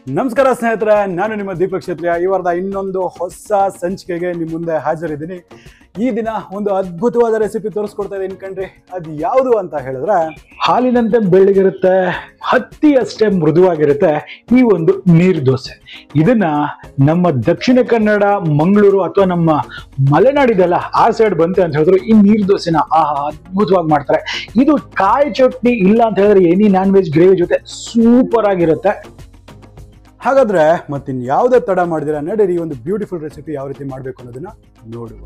ನಮಸ್ಕಾರ ಸ್ನೇಹಿತರೆ ನಾನು ನಿಮ್ಮ ದೀಪಕ್ ಕ್ಷೇತ್ರಿಯ ಈ ವಾರದ ಇನ್ನೊಂದು ಹೊಸ ಸಂಚಿಕೆಗೆ ನಿಮ್ಮ ಮುಂದೆ ಹಾಜರಿದ್ದೀನಿ ಈ ದಿನ ಒಂದು ಅದ್ಭುತವಾದ ರೆಸಿಪಿ ತೋರಿಸ್ಕೊಡ್ತಾ ಇದ್ದೀನಿ ಕಣ್ರಿ ಅದು ಯಾವುದು ಅಂತ ಹೇಳಿದ್ರೆ ಹಾಲಿನಂತೆ ಬೆಳ್ಳಗಿರುತ್ತೆ ಹತ್ತಿ ಅಷ್ಟೇ ಮೃದುವಾಗಿರುತ್ತೆ ಈ ಒಂದು ನೀರು ದೋಸೆ ಇದನ್ನ ನಮ್ಮ ದಕ್ಷಿಣ ಕನ್ನಡ ಮಂಗಳೂರು ಅಥವಾ ನಮ್ಮ ಮಲೆನಾಡಿದೆಲ್ಲ ಆ ಸೈಡ್ ಬಂತೆ ಅಂತ ಹೇಳಿದ್ರು ಈ ನೀರು ದೋಸೆನ ಆಹಾ ಅದ್ಭುತವಾಗಿ ಮಾಡ್ತಾರೆ ಇದು ಕಾಯಿ ಚಟ್ನಿ ಇಲ್ಲ ಅಂತ ಹೇಳಿದ್ರೆ ಎನಿ ನಾನ್ ವೆಜ್ ಗ್ರೇವಿ ಜೊತೆ ಸೂಪರ್ ಆಗಿರುತ್ತೆ ಹಾಗಾದ್ರೆ ಮತ್ತಿನ್ ಯಾವುದೇ ತಡ ಮಾಡಿದಿರ ನಡೀರಿ ಈ ಒಂದು ಬ್ಯೂಟಿಫುಲ್ ರೆಸಿಪಿ ಯಾವ ರೀತಿ ಮಾಡಬೇಕು ಅನ್ನೋದನ್ನ ನೋಡುವ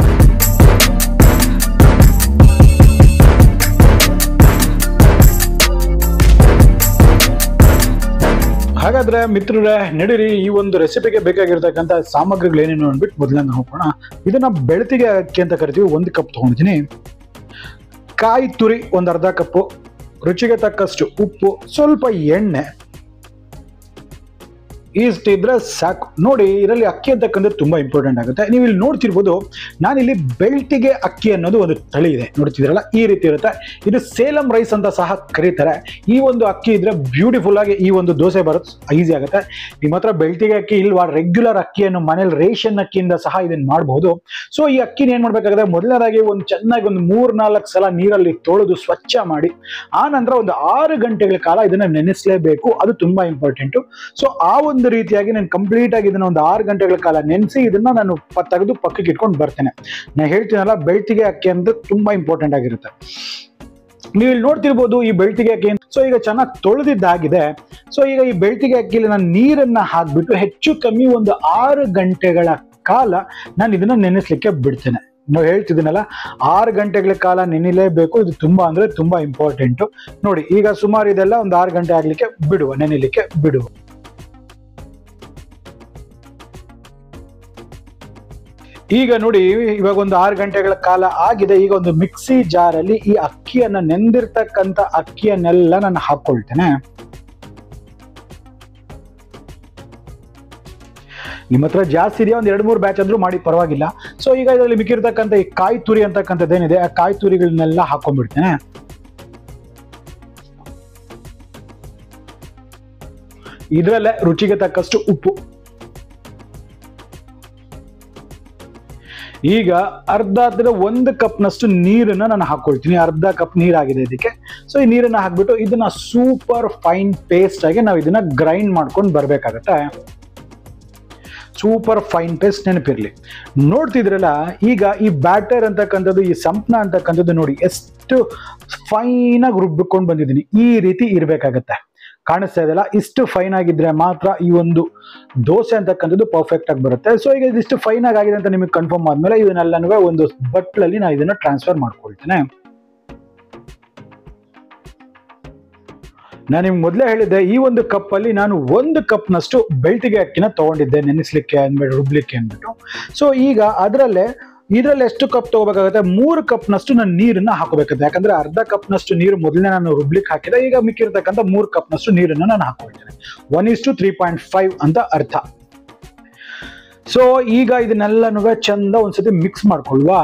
ಹಾಗಾದ್ರೆ ಮಿತ್ರರೇ ನಡೀರಿ ಈ ಒಂದು ರೆಸಿಪಿಗೆ ಬೇಕಾಗಿರ್ತಕ್ಕಂಥ ಸಾಮಗ್ರಿಗಳು ಏನೇನು ಅಂದ್ಬಿಟ್ಟು ಮೊದಲನೇ ಹೋಗೋಣ ಇದನ್ನ ಬೆಳತಿಗೆ ಅಕ್ಕಿ ಅಂತ ಕರಿತೀವಿ ಒಂದು ಕಪ್ ತಗೊಂಡಿದ್ದೀನಿ ಕಾಯಿ ತುರಿ ಒಂದು ಅರ್ಧ ಕಪ್ಪು ರುಚಿಗೆ ತಕ್ಕಷ್ಟು ಉಪ್ಪು ಸ್ವಲ್ಪ ಎಣ್ಣೆ ಇಷ್ಟಿದ್ರೆ ಸಾಕು ನೋಡಿ ಇದರಲ್ಲಿ ಅಕ್ಕಿ ಅಂತಕ್ಕಂಥದ್ದು ತುಂಬಾ ಇಂಪಾರ್ಟೆಂಟ್ ಆಗುತ್ತೆ ನೀವು ಇಲ್ಲಿ ನೋಡ್ತಿರ್ಬೋದು ನಾನಿಲ್ಲಿ ಬೆಳ್ತಿಗೆ ಅಕ್ಕಿ ಅನ್ನೋದು ಒಂದು ತಳಿ ಇದೆ ನೋಡ್ತಿದ್ರಲ್ಲ ಈ ರೀತಿ ಇರುತ್ತೆ ಇದು ಸೇಲಂ ರೈಸ್ ಅಂತ ಸಹ ಕರೀತಾರೆ ಈ ಒಂದು ಅಕ್ಕಿ ಇದ್ರೆ ಬ್ಯೂಟಿಫುಲ್ ಆಗಿ ಈ ಒಂದು ದೋಸೆ ಬರುತ್ತೆ ಈಸಿ ಆಗುತ್ತೆ ನಿಮ್ಮ ಹತ್ರ ಬೆಳ್ತಿಗೆ ಅಕ್ಕಿ ಇಲ್ವಾ ರೆಗ್ಯುಲರ್ ಅಕ್ಕಿಯನ್ನು ಮನೇಲಿ ರೇಷನ್ ಅಕ್ಕಿಯಿಂದ ಸಹ ಇದನ್ನ ಮಾಡಬಹುದು ಸೊ ಈ ಅಕ್ಕಿನ ಏನ್ ಮಾಡ್ಬೇಕಾಗುತ್ತೆ ಮೊದಲನೇದಾಗಿ ಒಂದು ಚೆನ್ನಾಗಿ ಒಂದು ಮೂರ್ ನಾಲ್ಕು ಸಲ ನೀರಲ್ಲಿ ತೊಳೆದು ಸ್ವಚ್ಛ ಮಾಡಿ ಆ ನಂತರ ಒಂದು ಆರು ಗಂಟೆಗಳ ಕಾಲ ಇದನ್ನ ನೆನೆಸಲೇಬೇಕು ಅದು ತುಂಬಾ ಇಂಪಾರ್ಟೆಂಟ್ ಸೊ ಆ ಒಂದು ರೀತಿಯಾಗಿ ನಾನು ಕಂಪ್ಲೀಟ್ ಆಗಿ ಇದನ್ನ ಒಂದು ಆರು ಗಂಟೆಗಳ ಕಾಲ ನೆನೆಸಿ ಇದನ್ನ ನಾನು ಪ- ತೆಗೆದು ಪಕ್ಕಕ್ಕೆ ಇಟ್ಕೊಂಡು ಬರ್ತೇನೆ ನಾನು ಹೇಳ್ತೀನಲ್ಲ ಬೆಳ್ತಿಗೆ ಅಕ್ಕಿ ಅಂತ ತುಂಬಾ ಇಂಪಾರ್ಟೆಂಟ್ ಆಗಿರುತ್ತೆ ನೀವು ಇಲ್ಲಿ ನೋಡ್ತಿರ್ಬೋದು ಈ ಬೆಳ್ತಿಗೆ ಅಕ್ಕಿ ಸೊ ಈಗ ಚೆನ್ನಾಗಿ ತೊಳೆದಿದ್ದಾಗಿದೆ ಸೊ ಈಗ ಈ ಬೆಳ್ತಿಗೆ ಅಕ್ಕಿಲಿ ನಾನು ನೀರನ್ನ ಹಾಕ್ಬಿಟ್ಟು ಹೆಚ್ಚು ಕಮ್ಮಿ ಒಂದು ಆರು ಗಂಟೆಗಳ ಕಾಲ ನಾನು ಇದನ್ನ ನೆನೆಸ್ಲಿಕ್ಕೆ ಬಿಡ್ತೇನೆ ನಾವು ಹೇಳ್ತಿದ್ದೀನಲ್ಲ ಆರು ಗಂಟೆಗಳ ಕಾಲ ನೆನಿಲೇಬೇಕು ಇದು ತುಂಬಾ ಅಂದ್ರೆ ತುಂಬಾ ಇಂಪಾರ್ಟೆಂಟ್ ನೋಡಿ ಈಗ ಸುಮಾರು ಇದೆಲ್ಲ ಒಂದು ಆರು ಗಂಟೆ ಆಗ್ಲಿಕ್ಕೆ ಬಿಡುವ ನೆನೆಲಿಕ್ಕೆ ಬಿಡುವ ಈಗ ನೋಡಿ ಇವಾಗ ಒಂದು ಆರು ಗಂಟೆಗಳ ಕಾಲ ಆಗಿದೆ ಈಗ ಒಂದು ಮಿಕ್ಸಿ ಜಾರಲ್ಲಿ ಈ ಅಕ್ಕಿಯನ್ನ ನೆಂದಿರ್ತಕ್ಕಂಥ ಅಕ್ಕಿಯನ್ನೆಲ್ಲ ನಾನು ಹಾಕೊಳ್ತೇನೆ ನಿಮ್ಮ ಹತ್ರ ಜಾಸ್ತಿ ಇದೆಯಾ ಒಂದು ಎರಡು ಮೂರು ಬ್ಯಾಚ್ ಆದ್ರೂ ಮಾಡಿ ಪರವಾಗಿಲ್ಲ ಸೊ ಈಗ ಇದರಲ್ಲಿ ಮಿಕ್ಕಿರ್ತಕ್ಕಂಥ ಈ ಕಾಯಿ ತುರಿ ಅಂತಕ್ಕಂಥದ್ದು ಏನಿದೆ ಆ ಕಾಯಿ ತುರಿಗಳನ್ನೆಲ್ಲ ಹಾಕೊಂಡ್ಬಿಡ್ತೇನೆ ಇದರಲ್ಲೇ ರುಚಿಗೆ ತಕ್ಕಷ್ಟು ಉಪ್ಪು ಈಗ ಅರ್ಧ ಅರ್ಧ ಒಂದು ಕಪ್ನಷ್ಟು ನೀರನ್ನ ನಾನು ಹಾಕೊಳ್ತೀನಿ ಅರ್ಧ ಕಪ್ ನೀರಾಗಿದೆ ಇದಕ್ಕೆ ಸೊ ಈ ನೀರನ್ನ ಹಾಕ್ಬಿಟ್ಟು ಇದನ್ನ ಸೂಪರ್ ಫೈನ್ ಪೇಸ್ಟ್ ಆಗಿ ನಾವು ಇದನ್ನ ಗ್ರೈಂಡ್ ಮಾಡ್ಕೊಂಡು ಬರ್ಬೇಕಾಗತ್ತೆ ಸೂಪರ್ ಫೈನ್ ಪೇಸ್ಟ್ ನೆನಪಿರ್ಲಿ ನೋಡ್ತಿದ್ರಲ್ಲ ಈಗ ಈ ಬ್ಯಾಟರ್ ಅಂತಕ್ಕಂಥದ್ದು ಈ ಸಂಪ್ನ ಅಂತಕ್ಕಂಥದ್ದು ನೋಡಿ ಎಷ್ಟು ಫೈನ್ ಆಗಿ ರುಬ್ಬಿಕೊಂಡು ಬಂದಿದ್ದೀನಿ ಈ ರೀತಿ ಇರ್ಬೇಕಾಗತ್ತೆ ಕಾಣಿಸ್ತಾ ಇದೆಯಲ್ಲ ಇಷ್ಟು ಫೈನ್ ಆಗಿದ್ರೆ ಮಾತ್ರ ಈ ಒಂದು ದೋಸೆ ಅಂತಕ್ಕಂಥದ್ದು ಪರ್ಫೆಕ್ಟ್ ಆಗಿ ಬರುತ್ತೆ ಸೊ ಈಗ ಇದಿಷ್ಟು ಫೈನ್ ಆಗಿ ಆಗಿದೆ ಅಂತ ನಿಮಗೆ ಕನ್ಫರ್ಮ್ ಆದ್ಮೇಲೆ ಇದನ್ನೆಲ್ಲನೂ ಒಂದು ಬಟ್ಲಲ್ಲಿ ನಾನು ಇದನ್ನ ಟ್ರಾನ್ಸ್ಫರ್ ಮಾಡ್ಕೊಳ್ತೇನೆ ನಾನು ನಿಮ್ಗೆ ಮೊದಲೇ ಹೇಳಿದ್ದೆ ಈ ಒಂದು ಕಪ್ ಅಲ್ಲಿ ನಾನು ಒಂದು ಕಪ್ನಷ್ಟು ಬೆಳ್ತಿಗೆ ಅಕ್ಕಿನ ತಗೊಂಡಿದ್ದೆ ನೆನೆಸ್ಲಿಕ್ಕೆ ಅಂದ್ಬಿಟ್ಟು ರುಬ್ಲಿಕ್ಕೆ ಅಂದ್ಬಿಟ್ಟು ಸೊ ಈಗ ಅದರಲ್ಲೇ ಇದರಲ್ಲಿ ಎಷ್ಟು ಕಪ್ ತಗೋಬೇಕಾಗುತ್ತೆ ಮೂರು ಕಪ್ನಷ್ಟು ನಾನು ನೀರನ್ನ ಹಾಕೋಬೇಕಾಗುತ್ತೆ ಯಾಕಂದ್ರೆ ಅರ್ಧ ಕಪ್ನಷ್ಟು ನೀರು ಮೊದಲನೇ ನಾನು ರುಬ್ಲಿಕ್ಕೆ ಹಾಕಿದೆ ಈಗ ಮಿಕ್ಕಿರ್ತಕ್ಕಂಥ ಮೂರು ಕಪ್ನಷ್ಟು ನೀರನ್ನ ನಾನು ಹಾಕೊಳ್ತೇನೆ one is two three point five ಅಂತ ಅರ್ಥ ಸೊ ಈಗ ಇದನ್ನೆಲ್ಲನೂ ಚಂದ ಒಂದ್ಸತಿ ಮಿಕ್ಸ್ ಮಾಡ್ಕೊಳ್ವಾ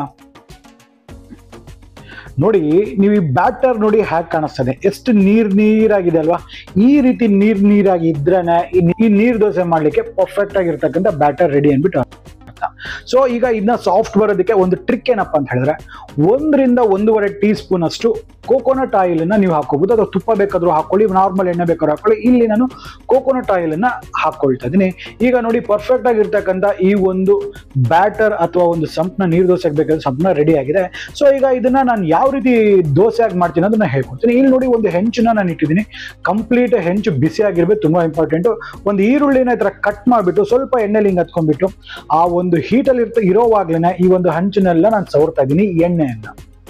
ನೋಡಿ ನೀವು ಈ ಬ್ಯಾಟರ್ ನೋಡಿ ಹ್ಯಾಕ್ ಕಾಣಿಸ್ತದೆ ಎಷ್ಟು ನೀರ್ ನೀರಾಗಿದೆ ಅಲ್ವಾ ಈ ರೀತಿ ನೀರ್ ನೀರಾಗಿ ಇದ್ರೇನೆ ಈ ನೀ- ಈ ನೀರ್ ದೋಸೆ ಮಾಡ್ಲಿಕ್ಕೆ ಪರ್ಫೆಕ್ಟ್ ಆಗಿರ್ತಕ್ಕಂಥ ಬ್ಯಾಟರ್ ರೆಡಿ ಅಂದ್ಬಿಟ್ಟು ಅರ್ಥ ಸೊ ಈಗ ಇದನ್ನ ಸಾಫ್ಟ್ ಬರೋದಕ್ಕೆ ಒಂದು ಟ್ರಿಕ್ ಏನಪ್ಪ ಅಂತ ಹೇಳಿದ್ರೆ ಒಂದರಿಂದ ಒಂದೂವರೆ ಟೀ ಸ್ಪೂನ್ ಅಷ್ಟು ಕೋಕೋನಟ್ ಆಯಿಲ್ ಅನ್ನ ನೀವು ಹಾಕೋಬಹುದು ಅಥವಾ ತುಪ್ಪ ಬೇಕಾದ್ರೂ ಹಾಕೊಳ್ಳಿ ನಾರ್ಮಲ್ ಎಣ್ಣೆ ಬೇಕಾದ್ರೂ ಹಾಕೊಳ್ಳಿ ಇಲ್ಲಿ ನಾನು ಕೋಕೋನಟ್ ಆಯಿಲ್ ಅನ್ನ ಹಾಕೊಳ್ತಾ ಇದೀನಿ ಈಗ ನೋಡಿ ಪರ್ಫೆಕ್ಟ್ ಆಗಿರ್ತಕ್ಕಂಥ ಈ ಒಂದು ಬ್ಯಾಟರ್ ಅಥವಾ ಒಂದು ಸಂಪ್ನ ನೀರು ದೋಸೆಗೆ ಬೇಕಾದ ಸಂಪ್ನ ರೆಡಿ ಆಗಿದೆ ಸೊ ಈಗ ಇದನ್ನ ನಾನು ಯಾವ ರೀತಿ ದೋಸೆ ಆಗಿ ಮಾಡ್ತೀನಿ ಅದನ್ನ ಹೇಳ್ಕೊಡ್ತೀನಿ ಇಲ್ಲಿ ನೋಡಿ ಒಂದು ಹೆಂಚನ್ನ ನಾನು ಇಟ್ಟಿದ್ದೀನಿ ಕಂಪ್ಲೀಟ್ ಹೆಂಚು ಬಿಸಿ ಆಗಿರ್ಬೇಕು ತುಂಬಾ ಇಂಪಾರ್ಟೆಂಟ್ ಒಂದು ಈರುಳ್ಳಿನ ಈ ತರ ಕಟ್ ಮಾಡಿಬಿಟ್ಟು ಸ್ವಲ್ಪ ಎಣ್ಣೆಲಿ ಹಿಂಗೆ ಹತ್ಕೊಂಡ್ಬಿಟ್ಟು ಆ ಒಂದು ಹೀಟಲ್ಲಿ ಇರ್ತ ಇರೋವಾಗ್ಲೇನೆ ಈ ಒಂದು ಹಂಚನ್ನೆಲ್ಲ ನಾನು ಸವರ್ತಾ ಇದ್ದೀನಿ ಎಣ್ಣೆಯನ್ನ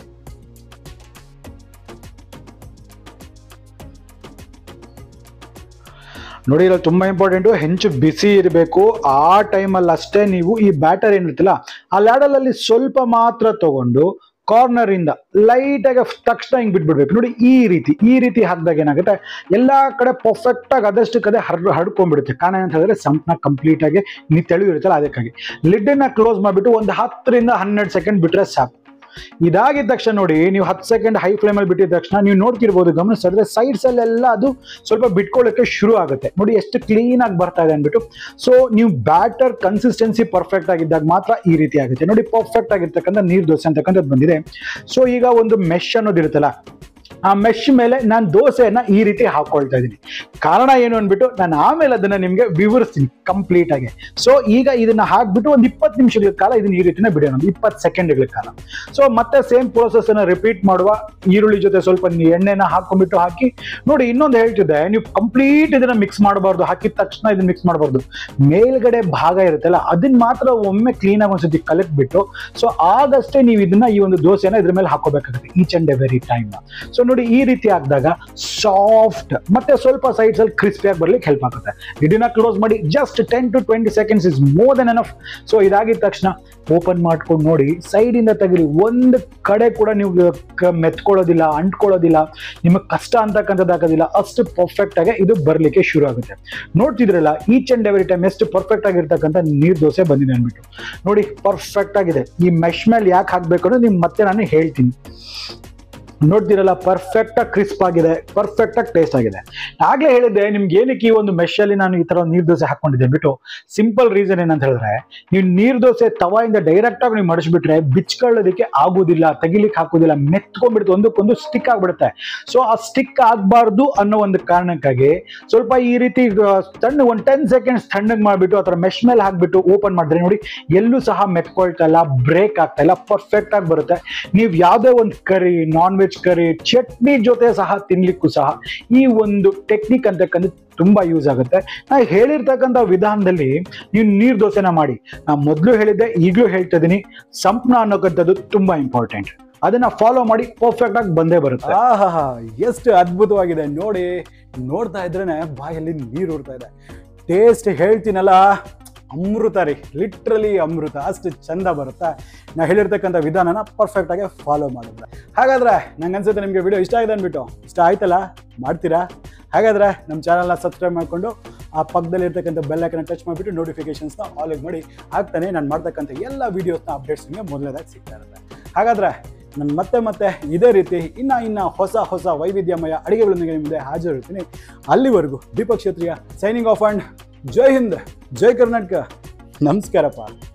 ನೋಡಿ ಇದ್ರಲ್ಲಿ ತುಂಬಾ ಇಂಪಾರ್ಟೆಂಟು ಹೆಂಚು ಬಿಸಿ ಇರಬೇಕು ಆ ಟೈಮಲ್ಲಿ ಅಷ್ಟೇ ನೀವು ಈ ಬ್ಯಾಟರ್ ಏನಿರುತ್ತಲ್ಲ ಆ ಲ್ಯಾಡಲಲ್ಲಿ ಸ್ವಲ್ಪ ಮಾತ್ರ ತಗೊಂಡು ಕಾರ್ನರ್ ಇಂದ ಲೈಟ್ ಆಗಿ ತಕ್ಷಣ ಹಿಂಗ್ ಬಿಟ್ಬಿಡ್ಬೇಕು ನೋಡಿ ಈ ರೀತಿ ಈ ರೀತಿ ಹಾಕಿದಾಗ ಏನಾಗುತ್ತೆ ಎಲ್ಲಾ ಕಡೆ ಪರ್ಫೆಕ್ಟ್ ಆಗಿ ಅದಷ್ಟು ಕಡೆ ಹರ್ ಹಡ್ಕೊಂಡ್ಬಿಡುತ್ತೆ ಕಾರಣ ಅಂತ ಹೇಳಿದ್ರೆ ಸಂಪ್ನ ಕಂಪ್ಲೀಟ್ ಆಗಿ ನೀ ತೆಳು ಇರುತ್ತಲ್ಲ ಅದಕ್ಕಾಗಿ ಲಿಡ್ ಅನ್ನ ಕ್ಲೋಸ್ ಮಾಡ್ಬಿಟ್ಟು ಒಂದು ಹತ್ತರಿಂದ ಹನ್ನೆರಡು ಸೆಕೆಂಡ್ ಬಿಟ್ರೆ ಸಾಕು ಇದಾಗಿದ ತಕ್ಷಣ ನೋಡಿ ನೀವು ಹತ್ತು ಸೆಕೆಂಡ್ ಹೈ ಫ್ಲೇಮಲ್ಲಿ ಬಿಟ್ಟಿದ ತಕ್ಷಣ ನೀವು ನೋಡ್ತಿರ್ಬೋದು ಗಮನಿಸಿದ್ರೆ ಸೈಡ್ಸ್ ಅಲ್ಲೆಲ್ಲ ಅದು ಸ್ವಲ್ಪ ಬಿಟ್ಕೊಳ್ಳೋಕೆ ಶುರು ಆಗುತ್ತೆ ನೋಡಿ ಎಷ್ಟು ಕ್ಲೀನ್ ಆಗಿ ಬರ್ತಾ ಇದೆ ಅಂದ್ಬಿಟ್ಟು ಸೊ ನೀವು ಬ್ಯಾಟರ್ ಕನ್ಸಿಸ್ಟೆನ್ಸಿ ಪರ್ಫೆಕ್ಟ್ ಆಗಿದ್ದಾಗ ಮಾತ್ರ ಈ ರೀತಿ ಆಗುತ್ತೆ ನೋಡಿ ಪರ್ಫೆಕ್ಟ್ ಆಗಿರ್ತಕ್ಕಂಥ ನೀರು ದೋಸೆ ಅಂತಕ್ಕಂಥದ್ದು ಬಂದಿದೆ ಸೊ ಈಗ ಒಂದು ಮೆಶ್ ಅನ್ನೋದಿರುತ್ತಲ್ಲ ಆ ಮೆಶ್ ಮೇಲೆ ನಾನು ದೋಸೆಯನ್ನ ಈ ರೀತಿ ಹಾಕೊಳ್ತಾ ಇದ್ದೀನಿ ಕಾರಣ ಏನು ಅಂದ್ಬಿಟ್ಟು ನಾನು ಆಮೇಲೆ ಅದನ್ನ ನಿಮ್ಗೆ ವಿವರಿಸ್ತೀನಿ ಕಂಪ್ಲೀಟ್ ಆಗಿ ಸೊ ಈಗ ಇದನ್ನ ಹಾಕ್ಬಿಟ್ಟು ಒಂದು ಇಪ್ಪತ್ತು ನಿಮಿಷಗಳ ಕಾಲ ಇದನ್ನ ಈ ರೀತಿನ ಬಿಡೋಣ ಒಂದು ಇಪ್ಪತ್ತು ಸೆಕೆಂಡ್ಗಳ ಕಾಲ ಸೊ ಮತ್ತೆ ಸೇಮ್ ಪ್ರೋಸೆಸ್ ಅನ್ನ ರಿಪೀಟ್ ಮಾಡುವ ಈರುಳ್ಳಿ ಜೊತೆ ಸ್ವಲ್ಪ ನೀ- ಎಣ್ಣೆನ ಹಾಕೊಂಡ್ಬಿಟ್ಟು ಹಾಕಿ ನೋಡಿ ಇನ್ನೊಂದು ಹೇಳ್ತಿದ್ದೆ ನೀವು ಕಂಪ್ಲೀಟ್ ಇದನ್ನ ಮಿಕ್ಸ್ ಮಾಡಬಾರ್ದು ಹಾಕಿದ ತಕ್ಷಣ ಇದನ್ನ ಮಿಕ್ಸ್ ಮಾಡಬಾರ್ದು ಮೇಲ್ಗಡೆ ಭಾಗ ಇರುತ್ತಲ್ಲ ಅದನ್ನ ಮಾತ್ರ ಒಮ್ಮೆ ಕ್ಲೀನ್ ಆಗಿ ಒಂದ್ಸತಿ ಕಲಕ್ಬಿಟ್ಟು ಸೊ ಆಗಷ್ಟೇ ನೀವು ಇದನ್ನ ಈ ಒಂದು ದೋಸೆನ ಇದ್ರ ಮೇಲೆ ಹಾಕೋಬೇಕಾಗುತ್ತೆ each and every time so ನೋಡಿ ಈ ರೀತಿ ಆಗಿದಾಗ ಸಾಫ್ಟ್ ಮತ್ತೆ ಸ್ವಲ್ಪ ಸೈಡ್ಸ್ ಅಲ್ಲಿ ಕ್ರಿಸ್ಪಿ ಆಗಿ ಬರ್ಲಿಕ್ಕೆ ಹೆಲ್ಪ್ ಆಗುತ್ತೆ ಇದನ್ನ ಕ್ಲೋಸ್ ಮಾಡಿ just ten to twenty seconds is more then enough so ಇದಾಗಿದ ತಕ್ಷಣ ಓಪನ್ ಮಾಡ್ಕೊಂಡು ನೋಡಿ ಸೈಡ್ ಇಂದ ತೆಗಿರಿ ಒಂದು ಕಡೆ ಕೂಡ ನೀವು ಕ- ಮೆತ್ಕೊಳ್ಳೋದಿಲ್ಲ ಅಂಟ್ಕೊಳ್ಳೋದಿಲ್ಲ ನಿಮಗೆ ಕಷ್ಟ ಅಂತಕ್ಕಂಥದ್ದು ಆಗೋದಿಲ್ಲ ಅಷ್ಟು ಪರ್ಫೆಕ್ಟ್ ಆಗಿ ಇದು ಬರ್ಲಿಕ್ಕೆ ಶುರು ಆಗುತ್ತೆ ನೋಡ್ತಿದ್ರಲ್ಲ ಈಚ್ ಅಂಡ್ ಎವ್ರಿ ಟೈಮ್ ಎಷ್ಟು ಪರ್ಫೆಕ್ಟ್ ಆಗಿರ್ತಕ್ಕಂಥ ನೀರ್ ದೋಸೆ ಬಂದಿದೆ ಅಂದ್ಬಿಟ್ಟು ನೋಡಿ ಪರ್ಫೆಕ್ಟ್ ಆಗಿದೆ ಈ ಮೆಶ್ ಮೇಲೆ ಯಾಕೆ ಹಾಕ್ಬೇಕು ಅನ್ನೋದು ನಿಮ್ಗೆ ಮತ್ತೆ ನಾನು ಹೇಳ್ತೀನಿ ನೋಡ್ತಿರಲ್ಲ ಪರ್ಫೆಕ್ಟ್ ಆಗಿ ಕ್ರಿಸ್ಪ್ ಆಗಿದೆ ಪರ್ಫೆಕ್ಟ್ ಆಗಿ ಟೇಸ್ಟ್ ಆಗಿದೆ ಆಗ್ಲೇ ಹೇಳಿದ್ದೆ ನಿಮ್ಗೆ ಏನಕ್ಕೆ ಈ ಒಂದು ಮೆಶ್ ಅಲ್ಲಿ ನಾನು ಈ ತರ ನೀರ್ ದೋಸೆ ಹಾಕೊಂಡಿದ್ದೆ ಬಿಟ್ಟು ಸಿಂಪಲ್ ರೀಸನ್ ಏನಂತ ಹೇಳಿದ್ರೆ ನೀವು ನೀರ್ ದೋಸೆ ತವಾಯಿಂದ ಡೈರೆಕ್ಟ್ ಆಗಿ ನೀವು ಮಡಿಸ್ಬಿಟ್ರೆ ಬಿಚ್ಕೊಳ್ಳೋದಕ್ಕೆ ಆಗೋದಿಲ್ಲ ತೆಗಿಲಿಕ್ಕೆ ಹಾಕೋದಿಲ್ಲ ಮೆತ್ಕೊಂಡ್ಬಿಡುತ್ತೆ ಒಂದಕ್ಕೊಂದು ಸ್ಟಿಕ್ ಆಗ್ಬಿಡುತ್ತೆ ಸೊ ಆ ಸ್ಟಿಕ್ ಆಗಬಾರ್ದು ಅನ್ನೋ ಒಂದು ಕಾರಣಕ್ಕಾಗಿ ಸ್ವಲ್ಪ ಈ ರೀತಿ ಆ, ತಣ್ಣ ಒಂದು ಟೆನ್ ಸೆಕೆಂಡ್ಸ್ ತಣ್ಣಗೆ ಮಾಡಿಬಿಟ್ಟು ಅಥವಾ ಮೆಶ್ ಮೇಲೆ ಹಾಕ್ಬಿಟ್ಟು ಓಪನ್ ಮಾಡಿದ್ರೆ ನೋಡಿ ಎಲ್ಲೂ ಸಹ ಮೆತ್ಕೊಳ್ತಾ ಇಲ್ಲ ಬ್ರೇಕ್ ಆಗ್ತಾ ಇಲ್ಲ ಪರ್ಫೆಕ್ಟ್ ಆಗಿ ಬರುತ್ತೆ ನೀವು ಯಾವುದೇ ಒಂದು ಕರಿ ನಾನ್ ವೆಜ್ ಕರಿ ಚಟ್ನಿ ಜೊತೆ ಸಹ ತಿನ್ಲಿಕ್ಕೂ ಸಹ ಈ ಒಂದು ಟೆಕ್ನಿಕ್ ಅಂತಕ್ಕಂಥ ತುಂಬಾ ಯೂಸ್ ಆಗುತ್ತೆ ನಾ ಹೇಳಿರ್ತಕ್ಕಂಥ ವಿಧಾನದಲ್ಲಿ ನೀವು ನೀರ್ ದೋಸೆನ ಮಾಡಿ ನಾ ಮೊದಲು ಹೇಳಿದ್ದೆ ಈಗಲೂ ಹೇಳ್ತಾ ಇದೀನಿ ಸಂಪಣ ಅನ್ನೋಕ್ಕಂಥದ್ದು ತುಂಬಾ ಇಂಪಾರ್ಟೆಂಟ್ ಅದನ್ನ ಫಾಲೋ ಮಾಡಿ ಪರ್ಫೆಕ್ಟ್ ಆಗಿ ಬಂದೇ ಬರುತ್ತೆ ಆಹಾ ಎಷ್ಟು ಅದ್ಭುತವಾಗಿದೆ ನೋಡಿ ನೋಡ್ತಾ ಇದ್ರೇನೆ ಬಾಯಲ್ಲಿ ನೀರು ಉರ್ತಾ ಇದೆ ಟೇಸ್ಟ್ ಹೇಳ್ತೀನಲ್ಲ ಅಮೃತ ರೀ ಲಿಟ್ರಲಿ ಅಮೃತ ಅಷ್ಟು ಚಂದ ಬರುತ್ತೆ ನಾ ಹೇಳಿರ್ತಕ್ಕಂಥ ವಿಧಾನನ ಪರ್ಫೆಕ್ಟ್ ಆಗಿ ಫಾಲೋ ಮಾಡಿದ್ರೆ ಹಾಗಾದ್ರೆ ನಂಗೆ ಅನ್ಸುತ್ತೆ ನಿಮಗೆ ವಿಡಿಯೋ ಇಷ್ಟ ಆಗಿದೆ ಅಂದ್ಬಿಟ್ಟು ಇಷ್ಟ ಆಯ್ತಲ್ಲ ಮಾಡ್ತೀರಾ ಹಾಗಾದ್ರೆ ನಮ್ಮ ಚಾನಲ್ನ ಸಬ್ಸ್ಕ್ರೈಬ್ ಮಾಡಿಕೊಂಡು ಆ ಪಕ್ಕದಲ್ಲಿ ಇರ್ತಕ್ಕಂಥ ಬೆಲ್ಲೈಕನ್ನ ಟಚ್ ಮಾಡಿಬಿಟ್ಟು ನೋಟಿಫಿಕೇಶನ್ಸ್ನ ಆಲಿಗೆ ಮಾಡಿ ಆಗ್ತಾನೆ ನಾನು ಮಾಡ್ತಕ್ಕಂಥ ಎಲ್ಲ ವೀಡಿಯೋಸ್ನ ಅಪ್ಡೇಟ್ಸ್ ನಿಮಗೆ ಮೊದಲನೇದಾಗಿ ಸಿಗ್ತಾ ಇರುತ್ತೆ ಹಾಗಾದ್ರೆ ನಾನು ಮತ್ತೆ ಮತ್ತೆ ಇದೇ ರೀತಿ ಇನ್ನ ಇನ್ನ ಹೊಸ ಹೊಸ ವೈವಿಧ್ಯಮಯ ಅಡಿಗೆಗಳೊಂದಿಗೆ ನಿಮ್ಮ ಮುಂದೆ ಹಾಜರಿರ್ತೀನಿ ಅಲ್ಲಿವರೆಗೂ Deepak Kshatriya signing off and Jai Hind Jai Karnataka ನಮಸ್ಕಾರಪ್ಪ